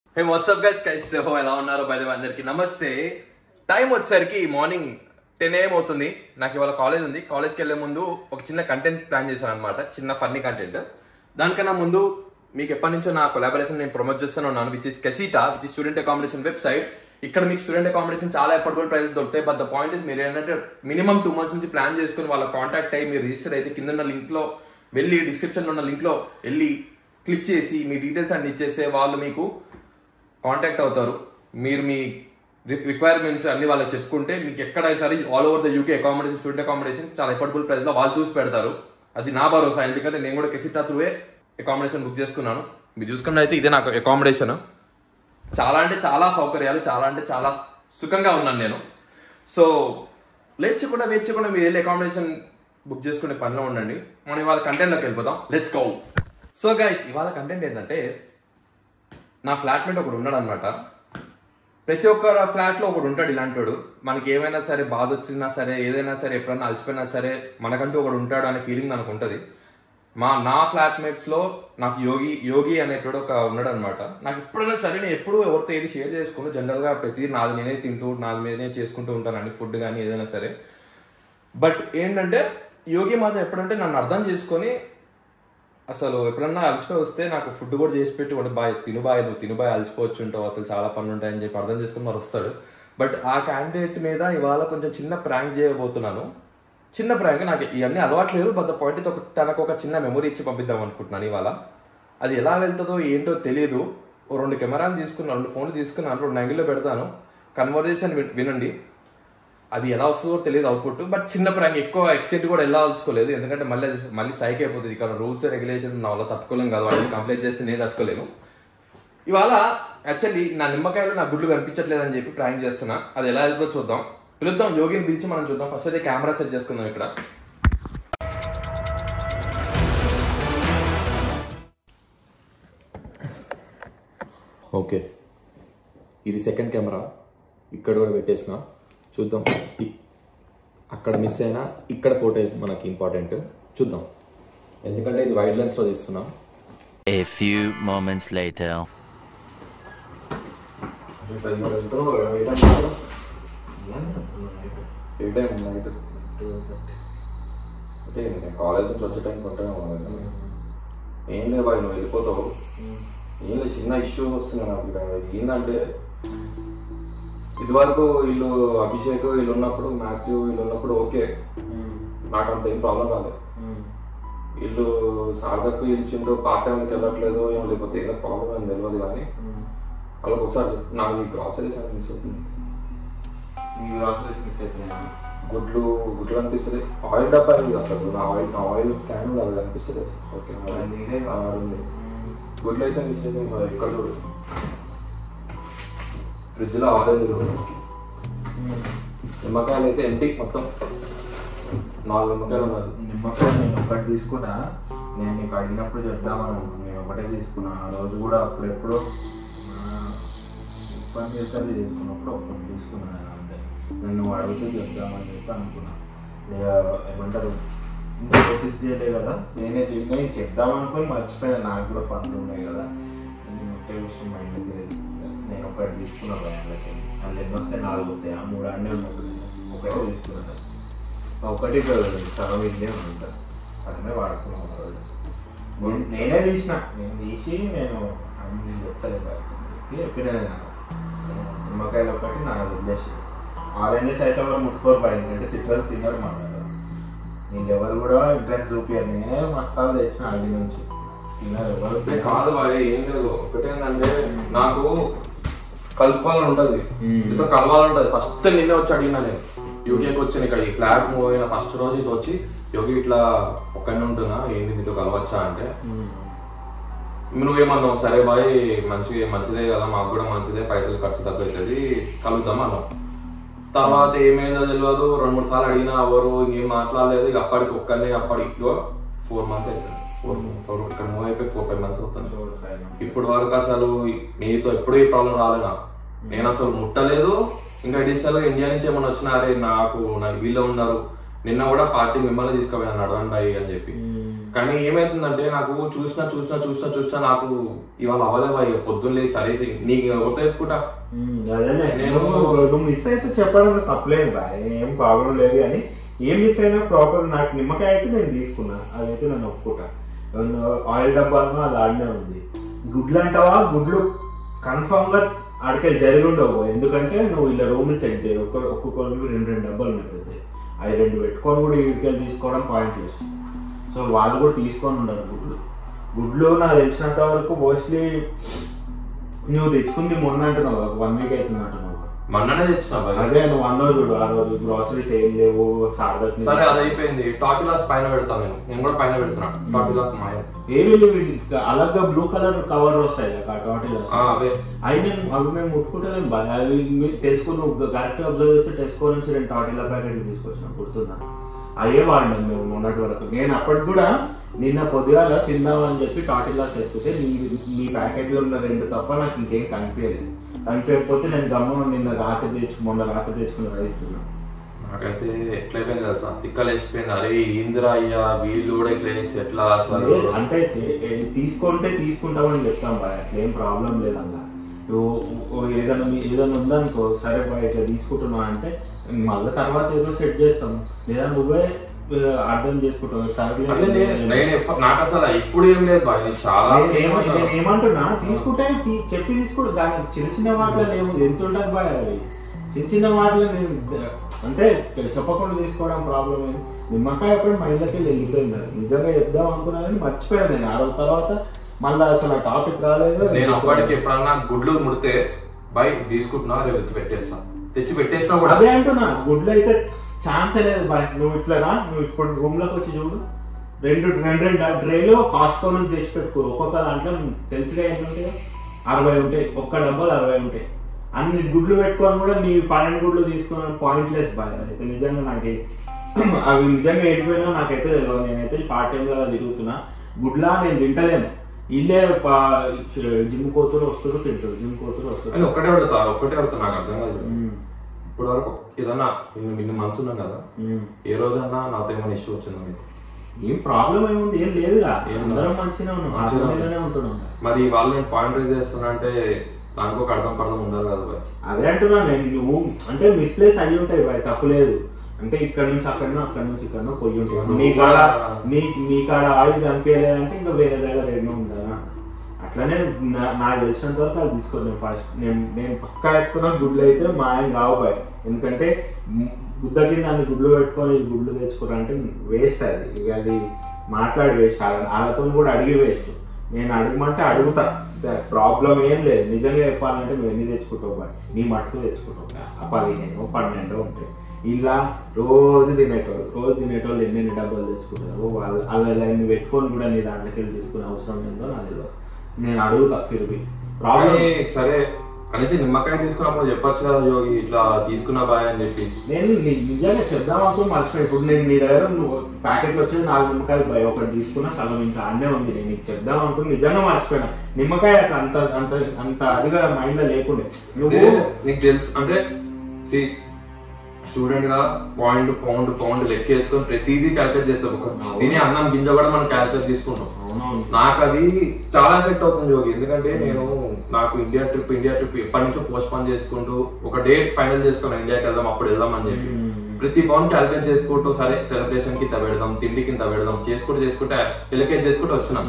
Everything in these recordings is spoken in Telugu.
హే వాట్సాప్ గైస్ కైస్ హో ఎలా ఉన్నారు బై అందరికి నమస్తే టైం వచ్చేసరికి మార్నింగ్ టెన్ ఏఎం అవుతుంది నాకు ఇవాళ కాలేజ్ ఉంది కాలేజ్కి వెళ్ళే ముందు ఒక చిన్న కంటెంట్ ప్లాన్ చేశాను అనమాట చిన్న ఫన్నీ కంటెంట్ దానికన్నా ముందు మీకు ఎప్పటి నుంచో నా కొలాబరేషన్ నేను ప్రమోట్ చేస్తూనే ఉన్నాను విచ్ ఇస్ కెసీటా which is student accommodation website ఇక్కడ మీకు స్టూడెంట్ అకామిడేషన్ చాలా ఎఫర్డబుల్ ప్రైసెస్ దొరుకుతాయి బట్ ద పాయింట్ ఇస్ మీరు ఏంటంటే మినిమం టూ మంత్స్ నుంచి ప్లాన్ చేసుకుని వాళ్ళ కాంటాక్ట్ అయ్యి మీరు రిజిస్టర్ అయితే కింద ఉన్న లింక్ లో వెళ్ళి డిస్క్రిప్షన్ లో ఉన్న లింక్ లో వెళ్ళి క్లిక్ చేసి మీ డీటెయిల్స్ అన్ని ఇచ్చేస్తే వాళ్ళు మీకు కాంటాక్ట్ అవుతారు మీరు మీ రిక్వైర్మెంట్స్ అన్ని వాళ్ళకి చెప్పుకుంటే మీకు ఎక్కడ సరే all over the UK accommodation student accommodation చాలా ఎఫర్డబుల్ ప్రైస్ లో వాళ్ళు చూసి పెడతారు అది నా భరోసా ఎందుకంటే నేను కూడా కెసిటా త్రూవే అకామిడేషన్ బుక్ చేసుకున్నాను మీరు చూసుకున్న అయితే ఇదే నాకు అకామిడేషన్ చాలా అంటే చాలా సౌకర్యాలు చాలా అంటే చాలా సుఖంగా ఉన్నాను నేను సో లేచకుండా వేచకుండా మీరు వెళ్ళి అకామిడేషన్ బుక్ చేసుకునే పనిలో ఉండండి మనం ఇవాళ కంటెంట్లోకి వెళ్ళిపోతాం లెట్స్ గో సో గైస్ ఇవాళ కంటెంట్ ఏంటంటే నా ఫ్లాట్మేట్ ఒకడు ఉన్నాడు అనమాట ప్రతి ఒక్క ఫ్లాట్ లో ఒకడు ఉంటాడు ఇలాంటోడు మనకి ఏమైనా సరే బాధ వచ్చినా సరే ఏదైనా సరే ఎప్పుడైనా అలసిపోయినా సరే మనకంటూ ఒకడు ఉంటాడు అనే ఫీలింగ్ మనకు ఉంటుంది మా నా ఫ్లాట్మేట్స్ లో నాకు యోగి యోగి అనేటోడు ఒక ఉన్నాడు అనమాట నాకు ఎప్పుడైనా సరే నేను ఎప్పుడు ఎవరితో ఏది షేర్ చేసుకోను జనరల్ గా ప్రతి నాది నేనే తింటూ నాది నేనే చేసుకుంటూ ఉంటానండి ఫుడ్ కానీ ఏదైనా సరే బట్ ఏంటంటే యోగి మాత్రం ఎప్పుడంటే నన్ను అర్థం చేసుకొని అసలు ఎప్పుడన్నా అలసిపోయి వస్తే నాకు ఫుడ్ కూడా చేసి పెట్టి వాడు బాయ్ తిను బాయ్ నువ్వు తిను బాయ్ అలసిపోవచ్చు ఉంటావు అసలు చాలా పనులు ఉంటాయని చెప్పి అర్థం చేసుకుని మరి వస్తాడు బట్ ఆ క్యాండిడేట్ మీద ఇవాళ కొంచెం చిన్న ప్రాంక్ చేయబోతున్నాను చిన్న ప్రాంక్ నాకు ఇవన్నీ అలవాట్లేదు బట్ పాయింట్ ఒక తనకు ఒక చిన్న మెమరీ ఇచ్చి పంపిద్దాం అనుకుంటున్నాను ఇవాళ అది ఎలా వెళ్తుందో ఏంటో తెలియదు ఓ రెండు కెమెరాలు తీసుకున్నాను రెండు ఫోన్లు తీసుకున్నాను రెండు యాంగిల్లో పెడతాను కన్వర్జేషన్ వినండి అది ఎలా వస్తుందో తెలియదు అవుట్పుట్ బట్ చిన్న ప్రాంక్ ఎక్కువ ఎక్స్టెంట్ కూడా వెళ్ళాల్సుకోలేదు ఎందుకంటే మళ్ళీ అది మళ్ళీ సైక్ అయిపోతుంది ఇక్కడ రూల్స్ రెగ్యులేషన్స్ నా వల్ల తట్టుకోలేం కాదు వాళ్ళని కంప్లైంట్ చేస్తే నేను తట్టుకోలేను ఇవాళ యాక్చువల్లీ నా నిమ్మకాయలు నా గుడ్లు కనిపించట్లేదు అని చెప్పి ప్రాంక్ చేస్తున్నా అది ఎలా వెళ్తుందో చూద్దాం పిలుద్దాం యోగిని పిలిచి మనం చూద్దాం ఫస్ట్ అయితే కెమెరా సెట్ చేసుకుందాం ఇక్కడ ఓకే ఇది సెకండ్ కెమెరా ఇక్కడ కూడా పెట్టేసిన చూద్దాం ఇ- అక్కడ మిస్ అయినా ఇక్కడ ఫోటోస్ మనకి ఇంపార్టెంట్ చూద్దాం ఎందుకంటే ఇది వైడ్ లెన్స్లో తీస్తున్నాం A few moments later. A time night అంటే నేను కాలేజ్ నుంచి వచ్చే టైంకి ఉంటాను ఏం లేదు బాయ్ నువ్వు వెళ్ళిపోతావు ఏం లేదు చిన్న ఇష్యూ వస్తుంది నాకు ఇక్కడ ఏంటంటే ఇదివరకు వీళ్ళు అభిషేక్ వీళ్ళు ఉన్నప్పుడు మ్యాథ్యూ వీళ్ళు ఉన్నప్పుడు ఓకే నాకు అంత ఏం ప్రాబ్లం రాలేదు వీళ్ళు సార్దక్కు ఇచ్చింటూ పార్ట్ టైంకి వెళ్ళట్లేదు ఏం లేకపోతే ఏదో ప్రాబ్లం అని తెలియదు కానీ వాళ్ళకి ఒకసారి చెప్పు, నాకు ఈ గ్రాసరీస్ అనేది మిస్ అవుతుంది ఈ గ్రాసరీస్ మిస్ అవుతున్నాయి గుడ్లు గుడ్లు కనిపిస్తుంది ఆయిల్ డబ్బా ఇది అసలు నా ఆయిల్ నా ఆయిల్ క్యాన్ అది కనిపిస్తుంది ఓకే అది నీదే ఆ, ఉంది. గుడ్లు అయితే మిస్ అయితే మరి ఎక్కడ చూడు ఫ్రిడ్జ్లో ఆరెంజ్ నిమ్మకాయలు అయితే ఎంటి మొత్తం నాలుగు నిమ్మకాయలు ఉన్నారు నిమ్మకాయ నేను ఒకటి తీసుకున్నా నేను నీకు అడిగినప్పుడు చెప్దామని అనుకున్నాను. నేను ఒకటే తీసుకున్నా ఆ రోజు కూడా అప్పుడెప్పుడు ఇబ్బంది చేస్తే చేసుకున్నప్పుడు ఒకటి తీసుకున్నాను నేను అంతే నన్ను అడుగుతూ చెప్దామని చెప్పి అనుకున్నా ఇక ఏమంటారు ఇంకా నోటీస్ చేయలే కదా నేనే నేను చెప్దామనుకొని మర్చిపోయినా నాకు కూడా పనులు ఉన్నాయి కదా నేను ఒకే విషయం మైండ్కి లేదు నేను ఒకటి తీసుకున్నాను వాళ్ళకి వాళ్ళు ఎన్ని వస్తాయి నాలుగు వస్తాయి ఆ మూడు అన్నీ ఉన్నప్పుడు ఒకటే తీసుకున్నాను ఒకటి సగం ఇల్లే ఉంటుంది సగమే వాడుకున్నాం ఆ రోజు నేను- నేనే తీసిన నేను తీసి నేను అన్ని చెప్తాను చెప్పిన నేను నిమ్మకాయలు ఒకటి నాకు వదిలేసి ఆరెంజెస్ అయితే ఎవరు ముట్టుకోరు బయట అంటే సిట్రస్ తిన్నారు మా నేను ఎవరు కూడా ఇంట్రెస్ట్ చూపించారు నేనే మసాలా తెచ్చిన అది నుంచి తిన్నారు ఎవరు అంటే కాదు బాయ్ ఏం లేదు ఒకటేంటంటే నాకు కలపాలని ఉంటది మ్మ్. మీతో కలవాలని ఉంటది ఫస్ట్ నిన్నే వచ్చి అడిగినా నేను యూకేకి వచ్చాను ఇక్కడ ఈ ఫ్లాట్ మూవ్ అయిన ఫస్ట్ రోజు ఇది వచ్చి యోగి ఇట్లా ఒక్కనే ఉంటున్నా ఏంది మీతో కలవచ్చా అంటే నువ్వేమన్నావు సరే బాయ్ మంచి మంచిదే కదా మాకు కూడా మంచిదే పైసలు ఖర్చు తక్కువ అవుతుంది కలుగుతాం అన్నావు తర్వాత ఏమైందో తెలియదు రెండు మూడు సార్లు అడిగినా ఎవరు ఇంకేం మాట్లాడలేదు ఇక అప్పటికి ఒక్కనే అప్పటికి ఫోర్ మంత్స్ అవుతుంది ఫోర్ ఫోర్ ఇక్కడ మూవ్ అయిపోయి ఫోర్ ఫైవ్ మంత్స్ అవుతుంది ఇప్పటి వరకు అసలు మీతో ఎప్పుడూ ఈ ప్రాబ్లం రాలేదు నాకు నేను అసలు ముట్టలేదు ఇంకా అడిషనల్ ఇండియా నుంచి ఏమైనా వచ్చినా అరే నాకు నాకు వీళ్ళు ఉన్నారు నిన్న కూడా పార్టీ మిమ్మల్ని తీసుకుపోయినా నడవండి బాయ్ అని చెప్పి కానీ ఏమైతుందంటే నాకు చూసినా చూసినా చూసినా చూసినా నాకు ఇవాళ అవ్వలేవా ఇక పొద్దున్న లేచి సరే నీకు ఎవరితో చెప్పుకుంటా ఉమ్, అదేనే నేను- నువ్వు నువ్వు మిస్ అయితే చెప్పడం తప్పలేదు బాయ్ ఏం ప్రాబ్లం లేదు కానీ ఏం మిస్ అయినా ప్రాపర్ నాకు నిమ్మకాయ అయితే నేను తీసుకున్నా అదైతే నేను ఒప్పుకుంటా ఆయిల్ డబ్బాను అది ఆడనే ఉంది గుడ్లు అంటావా గుడ్లు కన్ఫామ్ గా ఆడికెళ్ళి జరిగి ఉండవు ఎందుకంటే నువ్వు ఇలా రూమ్ చెక్ చేయి ఒక్క ఒక్కొక్కరికి రెండు రెండు డబ్బాలు ఉన్నాయి అవి రెండు పెట్టుకొని కూడా ఇటుకెళ్ళి తీసుకోవడం పాయింట్ లేదు సో వాళ్ళు కూడా తీసుకొని ఉండరు గుడ్లు గుడ్లు నాకు తెలిసినంత వరకు మోస్ట్లీ నువ్వు తెచ్చుకుంది మొన్న అంటున్నావు వన్ వీక్ అవుతుంది అంటున్నావు మొన్ననే తెచ్చిన బాయ్ అదే నువ్వు అన్నావు చూడు ఆ రోజు గ్రాసరీస్ ఏం లేవు సారదత్ సరే అది అయిపోయింది టాటిలాస్ పైన పెడతాను నేను నేను కూడా పైన పెడుతున్నా టాటిలాస్ మాయ ఏమీ లేవు వీటికి అలాగా బ్లూ కలర్ కవర్ వస్తాయి కదా టాటిల్స్ ఆ, అవే అవి నేను అవి మేము ముట్టుకుంటలేము బాగా అవి టెస్కో నువ్వు కరెక్ట్ అబ్జర్వ్ చేస్తే టెస్కో నుంచి నేను టాటిలా ప్యాకెట్ తీసుకొచ్చిన గుర్తుందా అయ్యే వాడినాం మేము మొన్నటి వరకు నేను అప్పటికి కూడా నిన్న పొద్దుగాల తిందామని చెప్పి టాటిల్లాస్ ఎత్తుతే నీ నీ ప్యాకెట్లో ఉన్న రెండు తప్ప నాకు ఇంకేం కనిపించలేదు కనిపించకపోతే నేను గమ్మున నిన్న రాత్రి తెచ్చు మొన్న రాత్రి తెచ్చుకుని రైస్ తిన్నాను నాకైతే ఎట్లయిపోయింది తెలుసా తిక్కలు వేసిపోయింది అరే ఇందిరా అయ్యా వీళ్ళు కూడా ఇట్లా వేసి ఎట్లా అసలు లేదు, అంటే ఏ- ఏ- తీసుకుంటే తీసుకుంటామని చెప్తాం బాయ్ అట్లా ఏం ప్రాబ్లం లేదన్నా నువ్వు ఓ ఏదైనా మీ- ఏదైనా ఉందనుకో సరే బాయ్ ఇట్లా తీసుకుంటున్నావు అంటే మళ్ళీ తర్వాత ఏదో సెట్ చేస్తాం లేదా నువ్వే ఆ, అర్థం చేసుకుంటావు సరే అట్లే నేను- నేను ఎప్ప- నాకు అసలు ఇప్పుడు ఏం లేదు బాయ్ నేను చాలా నేను ఏమ- నేను ఏమంటున్నా తీసుకుంటే తీ- చెప్పి తీసుకుంటు దాని చిన్న చిన్న మాటలు ఏమో ఎంత ఉంటుంది బాయ్ అవి చిన్న చిన్న మాటలు నేను ద- అంటే చెప్పకుండా తీసుకోవడం ప్రాబ్లం ఏంది నిమ్మకాయ ఎప్పుడు మైండ్లోకి వెళ్ళి వెళ్ళిపోయింది అది. నిజంగా చెప్దాం అనుకున్నా కానీ మర్చిపోయాను నేను ఆ రోజు తర్వాత మళ్ళీ అసలు ఆ టాపిక్ రాలేదు నేను అప్పటికి ఎప్పుడన్నా గుడ్లు ముడితే బై తీసుకుంటున్నా రేపు ఎత్తి పెట్టేస్తా తెచ్చి పెట్టేసినా కూడా అదే అంటున్నా గుడ్లు అయితే ఛాన్స్ లేదు బాయ్ నువ్వు ఇట్లనా నువ్వు ఇప్పుడు రూమ్ లోకి వచ్చి చూడు రెండు రెండు రెండు ట్రేలు కాస్ట్కో నుంచి తెచ్చి పెట్టుకో ఒక్కొక్క దాంట్లో తెలుసుగా ఎంత ఉంటాయో అరవై ఉంటాయి ఒక్క డబ్బాలు అరవై ఉంటాయి అన్ని గుడ్లు పెట్టుకొని కూడా నీ పన్నెండు గుడ్లు తీసుకున్న పాయింట్లెస్ బాయ్ అయితే నిజంగా నాకు అవి నిజంగా వెళ్ళిపోయినా నాకైతే తెలియదు నేనైతే పార్ట్ టైం గా తిరుగుతున్నా గుడ్లా నేను తింటలేను ఇల్లే జిమ్ కోతులు వస్తారు తింటారు జిమ్ కోతులు అని వస్తారు ఒక్కటే అడుగుతా ఒక్కటే అడుగుతా నాకు అర్థం కాదు ఉమ్, ఇప్పటి వరకు ఏదన్నా ఇన్ని ఇన్ని మనసు ఉన్నాం కదా ఉమ్. ఏ రోజన్నా నాతో ఏమైనా ఇష్యూ వచ్చిందా మీకు ఏం ప్రాబ్లం ఏముంది ఏం లేదుగా ఏం అందరం మంచిగా ఉన్నాం మంచిగా హాస్పిటల్లోనే ఉంటున్నాం మరి వాళ్ళు నేను పాయింట్ రైజ్ చేస్తున్నా అంటే దానికి ఒక అర్థం పడడం ఉండాలి కదా బాయ్ అదే అంటున్నా నేను నువ్వు అంటే మిస్ప్లేస్ అయ్యి ఉంటాయి బాయ్ తప్పులేదు అంటే ఇక్కడ నుంచి అక్కడనో అక్కడ నుంచి ఇక్కడనో పోయి ఉంటాయి నువ్వు నీ కాడ కూడా- నీ నీ కాడ ఆయిల్ కనిపించలేదంటే ఇంకా వేరే దగ్గర ఎన్నో ఉందా అట్లనే నా- నాకు తెలిసినంత వరకు అది తీసుకోలేదు ఫస్ట్ నేను నేను పక్కా ఎత్తున్న గుడ్లు అయితే మా ఆయన కావు బాయ్ ఎందుకంటే ము- బుద్ధ కింద అన్ని గుడ్లు పెట్టుకొని ఈ గుడ్లు తెచ్చుకోవాలంటే వేస్ట్ అది ఇక అది మాట్లాడి వేస్ట్ వాళ్ళతో కూడా అడిగి వేస్ట్ నేను అడగమంటే అడుగుతా ప్రాబ్లం ఏం లేదు నిజంగా చెప్పాలంటే మేము ఎన్ని తెచ్చుకుంటావు బాయ్ నీ మట్టుకు తెచ్చుకుంటావు ఆ పదిహేను పన్నెండు ఉంటాయి ఇలా రోజు తినేటోళ్ళు రోజు తినేటోళ్ళు ఎన్నెన్ని డబ్బాలు తెచ్చుకుంటారు వాళ్ళు అలా ఎన్ని పెట్టుకొని కూడా నీ దాంట్లోకి వెళ్ళి తీసుకునే అవసరం ఏందో నాకు తెలియదు నేను అడుగుతా ఫిర్బి ప్రాబ్లం కానీ సరే కనీసం నిమ్మకాయ తీసుకున్నప్పుడు చెప్పొచ్చు కదా యోగి ఇట్లా తీసుకున్నా బాయ్ అని చెప్పి నేను ని- నిజంగా చెప్దాం అనుకుని మర్చిపోయి ఇప్పుడు నేను మీ దగ్గర నువ్వు ప్యాకెట్లో వచ్చి నాలుగు నిమ్మకాయలు భయ ఒకటి తీసుకున్నా సగం ఇంకా అన్నే ఉంది నేను నీకు చెప్దాం అనుకుని నిజంగా మర్చిపోయినా నిమ్మకాయ అట్లా అంత అంత అంత అదిగా మైండ్ లో లేకుండే నువ్వు అంటే నీకు తెలుసు అంటే సి స్టూడెంట్ గా పాయింట్ పౌండ్ పౌండ్ లెక్క వేసుకొని ప్రతిదీ క్యాల్కులేట్ చేస్తాం ఒక తినే అన్నం గింజ కూడా మనం క్యాల్కులేట్ తీసుకుంటాం అవునవును నాకు అది చాలా ఎఫెక్ట్ అవుతుంది యోగి ఎందుకంటే నేను నాకు ఇండియా ట్రిప్ ఇండియా ట్రిప్ ఎప్పటి నుంచో పోస్ట్ పోన్ చేసుకుంటూ ఒక డేట్ ఫైనల్ చేసుకున్నాను ఇండియాకి వెళ్దాం అప్పుడు వెళ్దాం అని చెప్పి మ్మ్. ప్రతి పౌండ్ క్యాల్కులేట్ చేసుకుంటూ సరే సెలబ్రేషన్ కి ఇంత పెడదాం తిండి కింద పెడదాం చేసుకుంటూ చేసుకుంటే ఎలకేట్ చేసుకుంటూ వచ్చినాం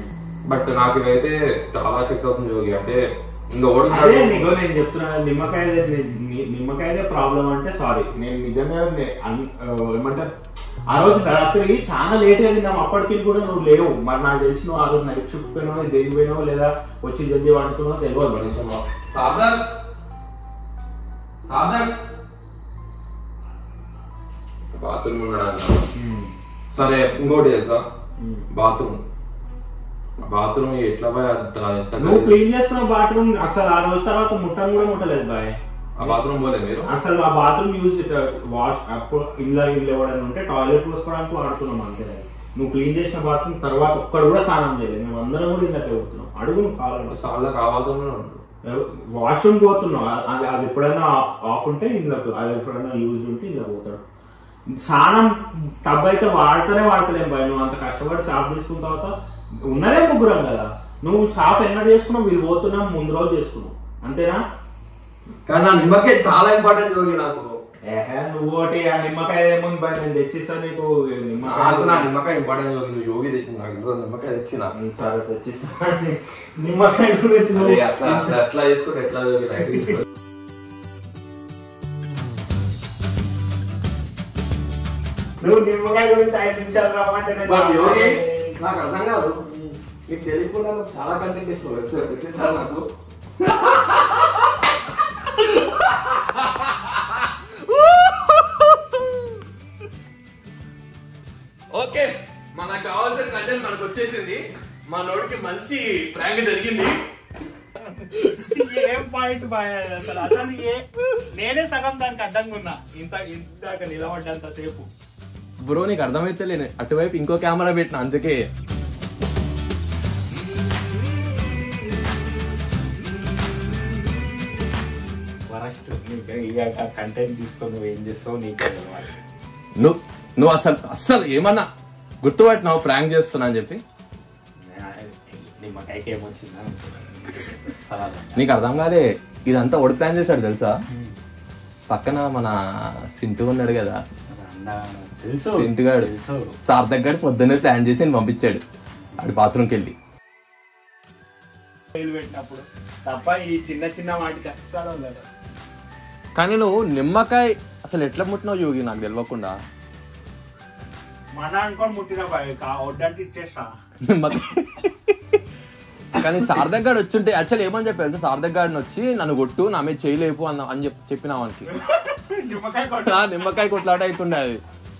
బట్ నాకు ఇవైతే చాలా ఎఫెక్ట్ అవుతుంది యోగి అంటే ఇంకా అదే ఓడున్నాడు నీకు నేను చెప్తున్నా నిమ్మకాయ నిమ్మకాయదే ప్రాబ్లం అంటే సారీ నేను నిజంగా నే- అన్- ఆ, ఏమంటారు ఆ రోజు రాత్రి చాలా లేట్ తిన్నాం అప్పటికి కూడా నువ్వు లేవు మరి నాకు తెలిసి నువ్వు ఆ రోజు నైట్ షిఫ్ట్ పోయినావు దేనికి పోయినావు లేదా వచ్చి జల్దీ వండుతున్నావు తెలియదు కనీసం సాధక్ సాధక్ బాత్రూమ్ ఉండడానికి సరే ఇంకోటి తెలుసా బాత్రూమ్ బాత్రూమ్ ఎట్లా పోయి అంత ఎంత నువ్వు క్లీన్ చేసుకున్న బాత్రూమ్ అసలు ఆ రోజు తర్వాత ముట్టను కూడా ముట్టలేదు బాయ్ ఆ బాత్రూమ్ పోలే మీరు అసలు ఆ బాత్రూమ్ యూజ్ వాష్ అప్పుడు ఇల్లు ఇల్లు ఎవడైనా ఉంటే టాయిలెట్ పోసుకోవడానికి వాడుతున్నాం అంతే నువ్వు క్లీన్ చేసిన బాత్రూమ్ తర్వాత ఒక్కడు కూడా స్నానం చేయలేదు మేము అందరం కూడా ఇందాక పోతున్నాం అడుగు నువ్వు కావాలంటే చాలా కావాలతోనే ఉంటారు వాష్రూమ్ పోతున్నావు అది అది ఎప్పుడైనా ఆఫ్ ఉంటే ఇందులోకి అది ఎప్పుడైనా యూజ్ ఉంటే ఇందులో పోతాడు స్నానం టబ్ అయితే వాడతానే వాడతలేం భయ నువ్వు అంత కష్టపడి షాప్ తీసుకున్న తర్వాత ఉన్నదే ముగ్గురం కదా నువ్వు షాప్ ఎన్నడూ చేసుకున్నావు వీళ్ళు పోతున్నాం ముందు రోజు చేసుకున్నావు అంతేనా కానీ నా నిమ్మకాయ చాలా ఇంపార్టెంట్ యోగి నాకు ఏహే నువ్వు ఒకటి ఆ నిమ్మకాయ ఏముంది భయ నేను తెచ్చిస్తా నీకు నాకు నా నిమ్మకాయ నిమ్మకాయ ఇంపార్టెంట్ యోగి నువ్వు యోగి తెచ్చి నాకు ఈరోజు నిమ్మకాయ తెచ్చిన సరే తెచ్చిస్తా నిమ్మకాయ గురించి అరే నువ్వు అట్లా అట్లా అట్లా చేసుకుంటే ఎట్లా యోగి లైట్ తీసుకో. నువ్వు నిమ్మకాయ గురించి ఐదు నిమిషాలు రావంటే నేను మరి యోగి నాకు అర్థం కాదు నీకు తెలియకుండా నాకు చాలా కంటెంట్ ఇస్తావు వెబ్సైట్ వచ్చేసారి నాకు ఓకే మనకు కావాల్సిన కంటెంట్ మనకు వచ్చేసింది మా నోడికి మంచి ప్రాంక్ జరిగింది ఏం పాయింట్ బాయ్ అసలు అసలు ఏ నేనే సగం దానికి అడ్డంగా ఉన్నా ఇంత ఇందాక నిలబడ్డంత సేపు బ్రో నీకు అర్థమైతే లేని అటువైపు ఇంకో కెమెరా పెట్టిన అందుకే వరస్ట్ ఇక కంటెంట్ తీసుకొని నువ్వు ఏం చేస్తావు నీకే తెలవాలి. నువ్వు నువ్వు అసలు అస్సలు ఏమన్నా గుర్తుపట్టినావు ప్రాంక్ చేస్తున్నా అని చెప్పి నిమ్మకాయకి ఏమొచ్చిందా సరే. నీకు అర్థం కాలే ఇదంతా ఒడి ప్లాన్ చేశాడు తెలుసా పక్కన మన సింటు ఉన్నాడు కదా అన్నా, తెలుసు సింటుగాడు తెలుసు సార్ దగ్గర పొద్దున్నే ప్లాన్ చేసి నేను పంపించాడు ఆడి బాత్రూమ్కి వెళ్ళి వేలు పెట్టినప్పుడు తప్ప ఈ చిన్న చిన్న వాటికి అస్సలు ఉండదు కానీ నువ్వు నిమ్మకాయ అసలు ఎట్లా ముట్టినావు యోగి నాకు తెలియకుండా మన అనుకొని ముట్టిన బాయ్ కా- వడ్డంటే ఇచ్చేస్తా నిమ్మకాయ కానీ సార్ దగ్గర వచ్చుంటే యాక్చువల్ ఏమని చెప్పి తెలుసా సార్ దగ్గర వచ్చి నన్ను కొట్టు నా మీద చేయలేపు అన్న అని చెప్పి చెప్పిన వానికి నిమ్మకాయ కొట్టు. ఆ నిమ్మకాయ కొట్లాట అవుతుండే అది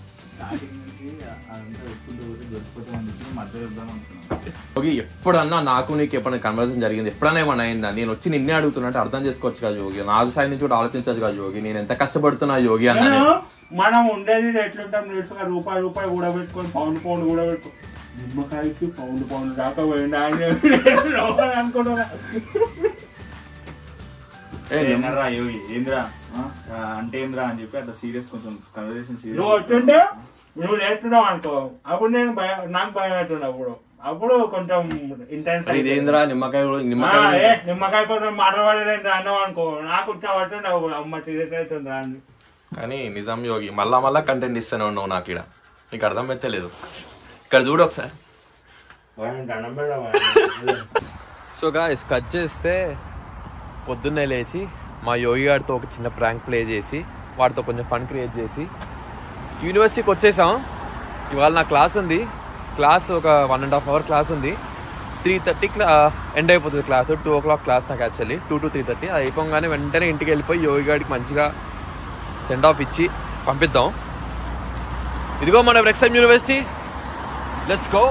యోగి ఎప్పుడన్నా నాకు నీకు ఎప్పుడైనా కన్వర్సేషన్ జరిగింది ఎప్పుడైనా ఏమన్నా అయిందా నేను వచ్చి నిన్నే అడుగుతున్నట్టు అర్థం చేసుకోవచ్చు కదా యోగి నా సైడ్ నుంచి కూడా ఆలోచించవచ్చు కదా యోగి నేను ఎంత కష్టపడుతున్నా యోగి అన్న నేను మనం ఉండేది ఎట్లుంటాం నేర్చుకున్న రూపాయి రూపాయి కూడా పెట్టుకొని పౌండ్ పౌండ్ కూడా పెట్టుకో నిమ్మకాయకి పౌండ్ పౌండ్ దాకా పోయింది ఆయన లోపల అనుకుంటున్నా ఏ, నిమ్మ- ఏంద్రా యోగి ఏంద్రా ఆ? ఆ, అంటే ఏంద్రా అని చెప్పి అట్లా సీరియస్ కొంచెం కన్వర్సేషన్ నువ్వు వచ్చుంటే నువ్వు నేర్చున్నావు అనుకో అప్పుడు నేను భయం నాకు భయం అవుతుండే అప్పుడు అప్పుడు కొంచెం ఇంటెన్స్ మరి ఇదేంద్రా నిమ్మకాయ కూడా- ఏ నిమ్మకాయ నిమ్మకాయ కొంచెం మాట్లాడలేదు అన్నావు అనుకో నాకు ఇట్లా పట్టుండే అప్పుడు అమ్మ సీరియస్ అవుతుందా అని కానీ నిజం యోగి మళ్ళా మళ్ళా కంటెంట్ ఇస్తూనే ఉన్నావు నాకు ఇక్కడ నీకు అర్థమైతే లేదు ఇక్కడ చూడు ఒకసారి వాడిని దండం పెడదాం సో గాయస్ కట్ చేస్తే పొద్దున్నే లేచి మా యోగి గారితో ఒక చిన్న ప్రాంక్ ప్లే చేసి వాడితో కొంచెం ఫన్ క్రియేట్ చేసి యూనివర్సిటీకి వచ్చేసాం ఇవాళ నా క్లాస్ ఉంది క్లాస్ ఒక one and half hour class ఉంది త్రీ థర్టీకి ఎండ్ అయిపోతుంది class two o'clock class నాకు actually two to three thirty అది అయిపోగానే వెంటనే ఇంటికి వెళ్ళిపోయి యోగి గారికి మంచిగా సెండ్ ఆఫ్ ఇచ్చి పంపిద్దాం ఇదిగో మన Wrexham university let's go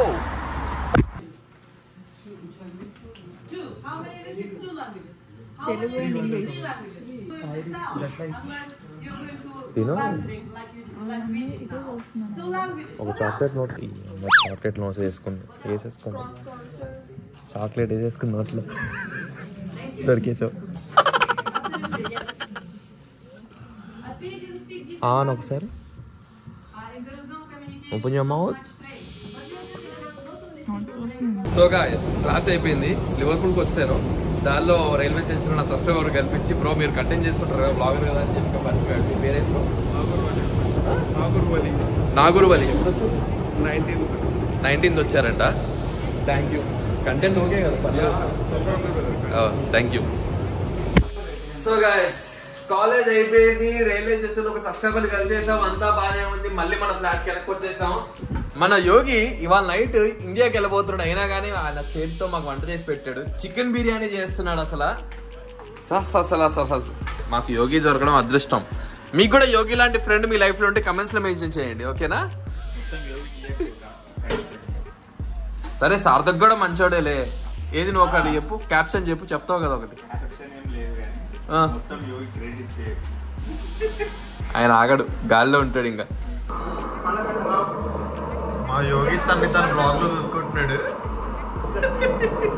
Two. How many of us speak two languages? How many of us speak three languages? Going to south, unless you're going to You know- wandering like you like we did now. Two languages. ఒక What chocolate note chocolate notes వేసుకుంది వేసేసుకుంది చాక్లెట్ వేసేసుకుంది నోట్లో దొరికేసావు Absolutely, yes. I think you can speak different on languages. ఒకసారి Uh, if there is no communication, Open your mouth. much trade. But you're talking about not only speaking so guys class అయిపోయింది లివర్పూల్కి వచ్చాను దానిలో రైల్వే స్టేషన్ నా సబ్స్క్రైబర్ కల్పించి బ్రో మీరు కంటెంట్ చేస్తుంటారు కదా బ్లాగర్ కదా అని చెప్పి మర్చిపోయాడు మీ పేరేంటో నాగూరువలి ఎప్పుడు నైన్టీన్ నైన్టీన్త్ వచ్చారంట థ్యాంక్ యూ కంటెంట్ ఓకే కదా thank you so guys college అయిపోయింది రైల్వే స్టేషన్ ఒక సబ్స్క్రైబర్ కలిసేసాం అంతా బాగానే ఉంది మళ్ళీ మన ఫ్లాట్ కి వెనక్కి వచ్చేసాం మన యోగి ఇవాళ నైట్ ఇండియాకి వెళ్ళబోతున్నాడు అయినా కానీ ఆయన చేతితో మాకు వంట చేసి పెట్టాడు చికెన్ బిర్యానీ చేస్తున్నాడు అసలు సహ అసలు అసలు అసలు మాకు యోగి దొరకడం అదృష్టం మీకు కూడా యోగి లాంటి ఫ్రెండ్ మీ లైఫ్ లో ఉంటే కమెంట్స్ లో మెన్షన్ చేయండి ఓకేనా సరే సార్థక్ కూడా మంచోడేలే ఏది నువ్వు ఒకటి చెప్పు క్యాప్షన్ చెప్పు చెప్తావు కదా ఒకటి Perception ఏం లేదు కానీ ఆ. మొత్తం యోగి క్రెడిట్ చే ఆయన ఆగడు గాల్లో ఉంటాడు ఇంకా మా యోగి తన్ని తన బ్లాగ్ లో చూసుకుంటున్నాడు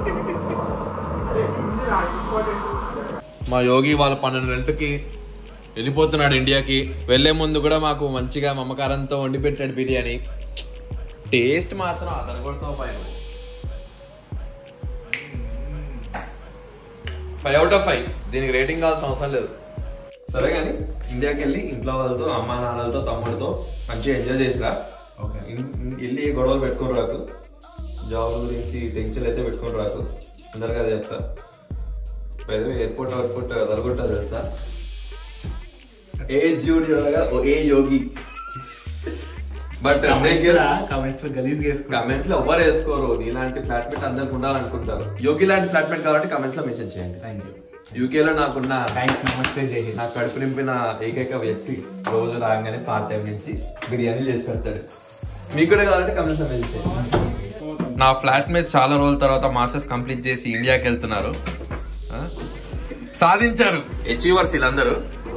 మా యోగి వాళ్ళ పన్నెండు గంటకి వెళ్ళిపోతున్నాడు ఇండియాకి వెళ్లే ముందు కూడా మాకు మంచిగా మమకారంతో వండి పెట్టాడు బిర్యానీ టేస్ట్ మాత్రం అతను కూడా పైన ఫైవ్ అవుట్ ఆఫ్ ఫైవ్ దీనికి రేటింగ్ కావాల్సిన అవసరం లేదు సరే కానీ ఇండియాకి వెళ్ళి ఇంట్లో వాళ్ళతో అమ్మా నాన్నలతో తమ్ముడితో మంచిగా ఎంజాయ్ చేసిరా ఓకే వెళ్ళి ఏ గొడవలు పెట్టుకొని రాకు జాబ్ గురించి టెన్షన్ అయితే పెట్టుకొని రాకు అందరికీ అదే చెప్తా పెద్ద ఎయిర్పోర్ట్ ఎయిర్పోర్ట్ ఎదరగొట్టారు తెలుసా ఏ జూడియోగా ఓ ఏ యోగి బట్ కమెంట్స్ లో గలీజ్ చేసుకుంటా కమెంట్స్ లో ఎవరు వేసుకోరు నీలాంటి ఫ్లాట్మేట్ అందరికి ఉండాలనుకుంటారు యోగి లాంటి ఫ్లాట్మేట్ కాబట్టి కమెంట్స్ లో మెన్షన్ చేయండి థ్యాంక్ యూ యూకేలో నాకున్న థ్యాంక్స్ నమస్తే చేసి నా కడుపు నింపిన ఏకైక వ్యక్తి రోజు రాగానే పార్ట్ టైం నుంచి బిర్యానీ చేసి పెడతాడు మీకు కూడా కావాలంటే కమెంట్స్ లో మెన్షన్ చేయండి నా ఫ్లాట్మేట్స్ చాలా రోజుల తర్వాత మాస్టర్స్ కంప్లీట్ చేసి ఇండియాకి వెళ్తున్నారు ఆ? సాధించారు అచీవర్స్ వీళ్ళందరూ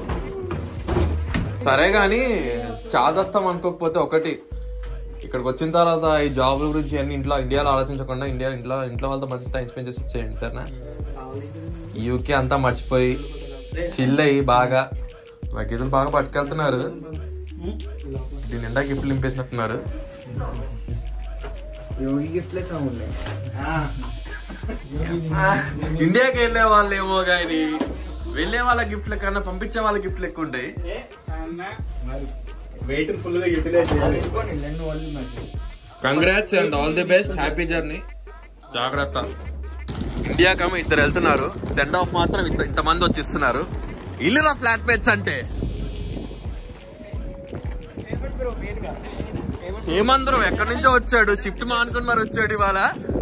సరే కానీ చాదస్తాం అనుకోకపోతే ఒకటి ఇక్కడికి వచ్చిన తర్వాత ఈ జాబ్ గురించి అన్ని ఇంట్లో ఇండియాలో ఆలోచించకుండా ఇండియా ఇంట్లో ఇంట్లో వాళ్ళతో మంచి టైం స్పెండ్ చేసి వచ్చేయండి సరేనా యూకే అంతా మర్చిపోయి చిల్ అయ్యి బాగా లగేజులు బాగా పట్టుకెళ్తున్నారు దీని నిండా గిఫ్ట్లు నింపేసినట్టున్నారు యోగి గిఫ్ట్ లెక్క ఉండే ఇండియాకి వెళ్ళే వాళ్ళు ఏమో కానీ వెళ్ళే వాళ్ళ గిఫ్ట్ల కన్నా పంపించే వాళ్ళ గిఫ్ట్లు ఎక్కువ ఉంటాయి వెయిట్ ఫుల్ గా యూటిలైజ్ చేయాలి రెండు వాళ్ళు మరి congrats and all the best happy journey జాగ్రత్త ఇండియా కమ ఇద్దరు వెళ్తున్నారు సెండ్ ఆఫ్ మాత్రం ఇంత ఇంతమంది వచ్చి ఇస్తున్నారు ఇల్లురా ఫ్లాట్ పేట్స్ అంటే ఏమందరూ ఎక్కడి నుంచో వచ్చాడు షిఫ్ట్ మానుకొని మరి వచ్చాడు ఇవాళ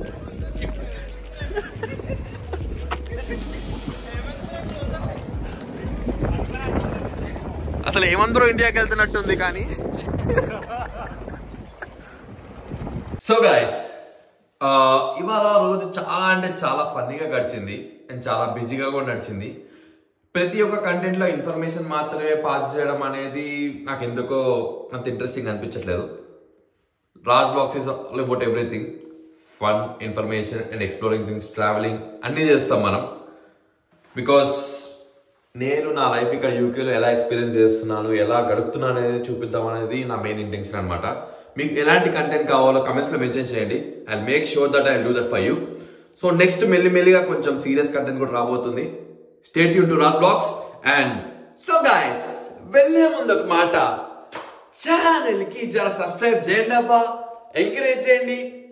అసలు ఏమందరూ ఇండియాకి వెళ్తున్నట్టుంది కానీ సో గాయస్ ఇవాళ రోజు చాలా అంటే చాలా ఫన్నీగా గడిచింది అండ్ చాలా బిజీగా కూడా నడిచింది ప్రతి ఒక్క కంటెంట్లో ఇన్ఫర్మేషన్ మాత్రమే పాస్ చేయడం అనేది నాకు ఎందుకో అంత ఇంట్రెస్టింగ్ అనిపించట్లేదు Raj blogs is all about everything fun information and exploring things travelling అన్నీ చేస్తాం మనం బికాస్ నేను నా లైఫ్ ఇక్కడ యూకేలో ఎలా ఎక్స్పీరియన్స్ చేస్తున్నాను ఎలా గడుపుతున్నాను అనేది చూపిద్దాం అనేది నా మెయిన్ ఇంటెన్షన్ అనమాట మీకు ఎలాంటి కంటెంట్ కావాలో కమెంట్స్ లో మెన్షన్ చేయండి I make sure that I do that for you so next మెల్లి మెల్లిగా కొంచెం సీరియస్ కంటెంట్ కూడా రాబోతుంది స్టేట్ యూ టు రాస్ బ్లాగ్స్ అండ్ సో గాయస్ వెళ్ళే ముందు ఒక మాట ఛానల్ కి జర సబ్స్క్రైబ్ చేయండి అబ్బా ఎంకరేజ్ చేయండి